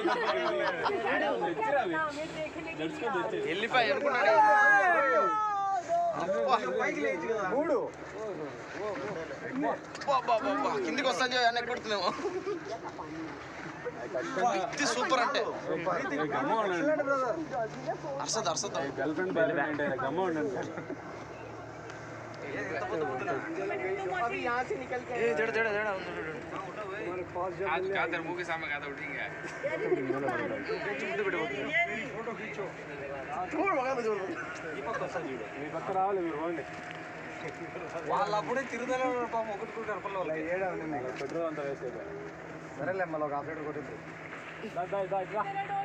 వెళ్ళిపోయి అనుకున్నాడు మూడు అబ్బా, అబ్బా, అబ్బా, అబ్బా. కిందికి వస్తాను అన్న కొడుతున్నాము ఇది సూపర్ అంటే Arshad Arshad girlfriend boyfriend అంటే గమ్మ ఉండండి ఏ జడ జడ జడ ఉంది, ఉంది, ఉంది. आज का तेरे मुंह के सामने का तो उठेंगे మీ పక్క రావాలి మీరు పోండి వాళ్ళు అప్పుడే తిరుగుదల పాపం ఒకటి కూడా కనపడలేదు పెట్రోల్ అంతా వేస్ట్ అయిపోయింది సరేలే మళ్ళీ ఒక హాఫ్ లీటర్ కొట్టింది దా, దా, దా, దా.